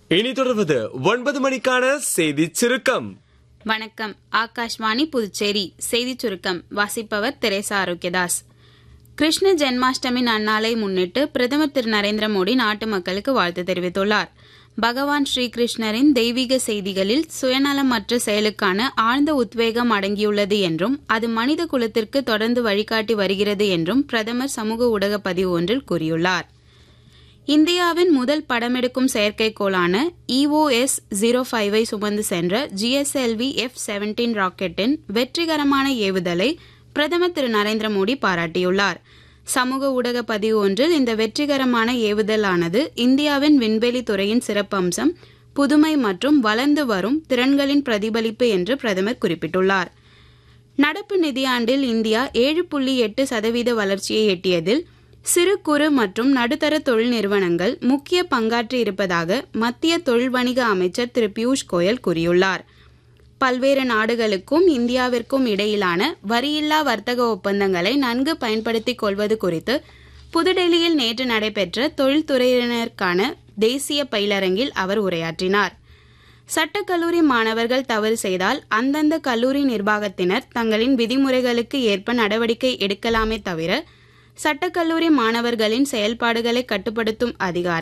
இனி தொடர்வது ஒன்பது மணிக்கான செய்தி சுருக்கம் வணக்கம் ஆகாஷ்வாணி புதுச்சேரி செய்திச் சுருக்கம் வாசிப்பவர் தெரேசா ஆரோக்கியதாஸ் கிருஷ்ண ஜென்மாஷ்டமி நன்னாளை முன்னிட்டு பிரதமர் திரு நரேந்திர மோடி நாட்டு மக்களுக்கு வாழ்த்து தெரிவித்துள்ளார் பகவான் ஸ்ரீகிருஷ்ணரின் தெய்வீக செய்திகளில் சுயநலமற்ற செயலுக்கான ஆழ்ந்த உத்வேகம் அடங்கியுள்ளது என்றும் அது மனித குலத்திற்கு தொடர்ந்து வழிகாட்டி வருகிறது என்றும் பிரதமர் சமூக ஊடக பதிவு ஒன்றில் கூறியுள்ளார் இந்தியாவின் முதல் படமெடுக்கும் செயற்கைக்கோளான இஓஎஸ் ஜீரோ ஃபைவை சுமந்து சென்ற ஜிஎஸ்எல்வி எஃப் செவன்டீன் ராக்கெட்டின் வெற்றிகரமான ஏவுதலை பிரதமர் திரு நரேந்திர மோடி பாராட்டியுள்ளார் சமூக ஊடக பதிவு ஒன்றில் இந்த வெற்றிகரமான ஏவுதலானது இந்தியாவின் விண்வெளி துறையின் சிறப்பம்சம் புதுமை மற்றும் வளர்ந்து வரும் திறன்களின் பிரதிபலிப்பு என்று பிரதமர் குறிப்பிட்டுள்ளார் நடப்பு நிதியாண்டில் இந்தியா ஏழு புள்ளி எட்டு சதவீத வளர்ச்சியை எட்டியதில் சிறு குறு மற்றும் நடுத்தர தொழில் நிறுவனங்கள் முக்கிய பங்காற்றி இருப்பதாக மத்திய தொழில் வணிக அமைச்சர் திரு பியூஷ் கோயல் கூறியுள்ளார் பல்வேறு நாடுகளுக்கும் இந்தியாவிற்கும் இடையிலான வரியில்லா வர்த்தக ஒப்பந்தங்களை நன்கு பயன்படுத்திக் கொள்வது குறித்து புதுடெல்லியில் நேற்று நடைபெற்ற தொழில்துறையினருக்கான தேசிய பயிலரங்கில் அவர் உரையாற்றினார் சட்டக்கல்லூரி மாணவர்கள் தவறு செய்தால் அந்தந்த கல்லூரி நிர்வாகத்தினர் தங்களின் விதிமுறைகளுக்கு ஏற்ப நடவடிக்கை எடுக்கலாமே தவிர சட்டக்கல்லூரி மாணவர்களின் செயல்பாடுகளை கட்டுப்படுத்தும் அதிகாரம்